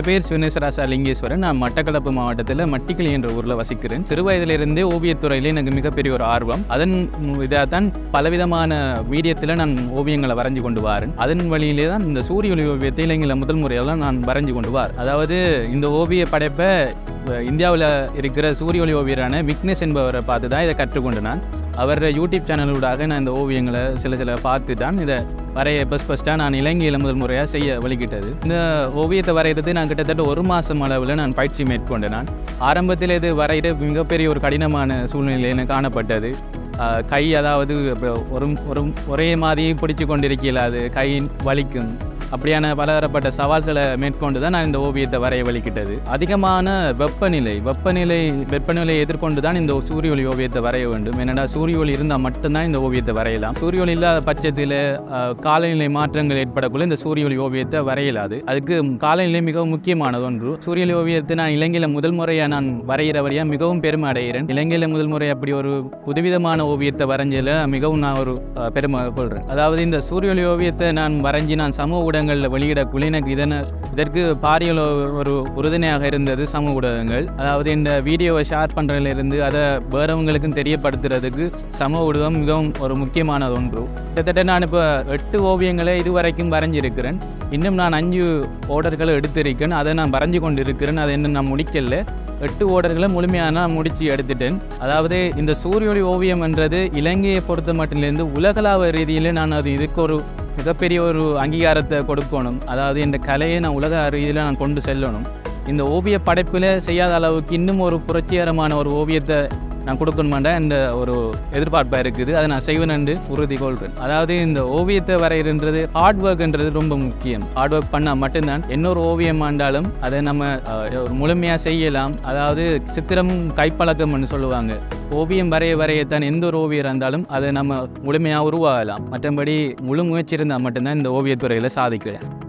பேர் சிவனேஸ்வராசா லிங்கேஸ்வரன் நான் மட்டக்களப்பு மாவட்டத்தில் மட்டிக்கிளி என்ற ஊரில் வசிக்கிறேன் சிறு வயதிலிருந்தே ஓவியத்துறையிலே எனக்கு மிகப்பெரிய ஒரு ஆர்வம் அதன் இதாக தான் பலவிதமான மீடியத்தில் நான் ஓவியங்களை வரைஞ்சு கொண்டு வரேன் அதன் வழியிலே தான் இந்த சூரிய ஒளி ஓவியத்தை இலங்கையில் முதல் முறையெல்லாம் நான் வரைஞ்சு கொண்டு வார் அதாவது இந்த ஓவிய படைப்பை இந்தியாவில் இருக்கிற சூரிய ஒளி ஓவியரான விக்னேஷ் என்பவரை பார்த்து தான் இதை கற்றுக்கொண்டு நான் அவர் யூடியூப் சேனலூடாக நான் இந்த ஓவியங்களை சில சில பார்த்து தான் இதை வரைய ஃபஸ்ட் ஃபஸ்ட்டாக நான் இலங்கையில் முதல் முறையாக செய்ய வழிகிட்டது இந்த ஓவியத்தை வரைகிறது நான் கிட்டத்தட்ட ஒரு மாதம் அளவில் நான் பயிற்சி மேற்கொண்டு நான் ஆரம்பத்தில் இது வரைகிற மிகப்பெரிய ஒரு கடினமான சூழ்நிலை எனக்கு காணப்பட்டது ஆஹ் கை அதாவது இப்போ ஒரு ஒரு ஒரே மாதிரி பிடிச்சு கொண்டிருக்கல அது கை வலிக்கும் அப்படியான பலதரப்பட்ட சவால்களை மேற்கொண்டு தான் நான் இந்த ஓவியத்தை வரைய வலிக்கிட்டது அதிகமான வெப்பநிலை வெப்பநிலை வெப்பநிலையை எதிர்கொண்டு தான் இந்த சூரிய ஒளி ஓவியத்தை வரைய வேண்டும் என்னடா சூரிய ஒளி இருந்தால் மட்டும்தான் இந்த ஓவியத்தை வரையலாம் சூரிய ஒளி இல்லாத பட்சத்தில் ஆஹ், காலநிலை மாற்றங்கள் ஏற்படக்குள்ள இந்த சூரிய ஒளி ஓவியத்தை வரையலாது அதுக்கு காலநிலை மிகவும் முக்கியமானது ஒன்று சூரிய ஒளி ஓவியத்தை நான் இலங்கையில் முதல் முறையாக நான் வரைகிறவரையாக மிகவும் பெருமை அடைகிறேன் இலங்கையில் முதல் முறை அப்படி ஒரு புதுவிதமான ஓவியத்தை வரைஞ்சதில் மிகவும் நான் ஒரு ஆஹ், பெருமை கொள்கிறேன் அதாவது இந்த சூரிய ஒளி ஓவியத்தை நான் வரைஞ்சி நான் சமூக ஊடகங்களில் வெளியிடக்குள்ள எனக்கு இதன இதற்கு பாரிய ஒரு- ஒரு உறுதுணையாக இருந்தது சமூக ஊடகங்கள் அதாவது இந்த வீடியோவை ஷேர் பண்ணுறதுல இருந்து அதை வேறவங்களுக்கும் தெரியப்படுத்துறதுக்கு சமூக ஊடகம் மிகவும் ஒரு முக்கியமானது ஒன்று கிட்டத்தட்ட நான் இப்போ எட்டு ஓவியங்களை இதுவரைக்கும் வரைஞ்சிருக்கிறேன் இன்னும் நான் அஞ்சு ஓர்டர்களை எடுத்திருக்கேன் அதை நான் வரைஞ்சு கொண்டு இருக்கிறேன் அதை இன்னும் நான் முடிக்கல எட்டு ஓர்டர்களை முழுமையாக நான் முடித்து எடுத்துட்டேன் அதாவது இந்த சூரிய ஒளி ஓவியம் என்றது இலங்கையை பொறுத்த மட்டிலிருந்து உலகளாவ ரீதியில் நான் அது இதுக்கு ஒரு மிகப்பெரிய ஒரு அங்கீகாரத்தை கொடுக்கணும் அதாவது இந்த கலையை நான் உலக ரீதியில் நான் கொண்டு செல்லணும் இந்த ஓவிய படைப்பில் செய்யாத அளவுக்கு இன்னும் ஒரு புரட்சிகரமான ஒரு ஓவியத்தை நான் கொடுக்கணுமாண்டா இந்த ஒரு எதிர்பார்ப்பாக இருக்குது அதை நான் செய்வேன் என்று உறுதி கொள்கிறேன் அதாவது இந்த ஓவியத்தை வரைகிறன்றது ஹார்ட் ஒர்க்ன்றது ரொம்ப முக்கியம் ஹார்ட் ஒர்க் பண்ணால் மட்டும்தான் இன்னொரு ஓவியம் ஆண்டாலும் அதை நம்ம அஹ், ஒரு முழுமையாக செய்யலாம் அதாவது சித்திரம் கைப்பழக்கம்னு சொல்லுவாங்க ஓவியம் வரைய வரையத்தான் எந்த ஒரு ஓவியர் இருந்தாலும் அதை நம்ம முழுமையாக உருவாகலாம் மற்றபடி முழு முயற்சி இருந்தால் மட்டும்தான் இந்த ஓவியத்துறையில் சாதிக்கலாம்